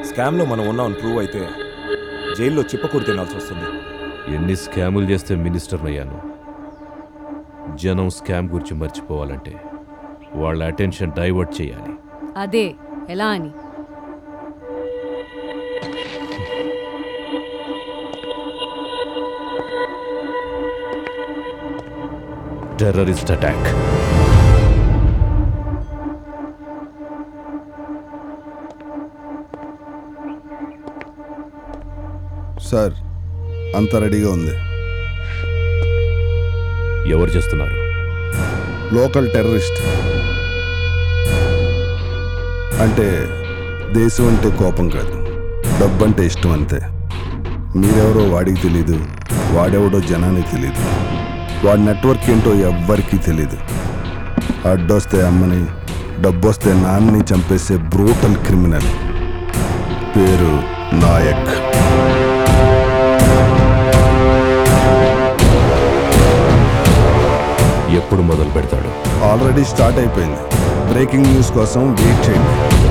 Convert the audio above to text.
స్కామ్లో మనం ఉన్నామని ప్రూవ్ అయితే జైల్లో చిప్పకూడి తినాల్సి వస్తుంది ఎన్ని స్కాములు చేస్తే మినిస్టర్ అయ్యాను జనం స్కామ్ గురించి మర్చిపోవాలంటే వాళ్ళ అటెన్షన్ డైవర్ట్ చేయాలి అదే ఎలా అని టెర్రరిస్ట్ అటాక్ సార్ అంత రెడీగా ఉంది ఎవరు చేస్తున్నారు లోకల్ టెర్రరిస్ట్ అంటే దేశం అంటే కోపం కాదు డబ్బు అంటే ఇష్టం అంతే మీరెవరో వాడికి తెలీదు వాడెవడో జనానికి తెలీదు వాడి నెట్వర్క్ ఏంటో ఎవ్వరికీ తెలీదు అడ్డొస్తే అమ్మని డబ్బొస్తే నాన్నని చంపేసే బ్రూటల్ క్రిమినల్ పేరు నాయక్ ఎప్పుడు మొదలు పెడతాడు ఆల్రెడీ స్టార్ట్ అయిపోయింది బ్రేకింగ్ న్యూస్ కోసం వెయిట్ చేయండి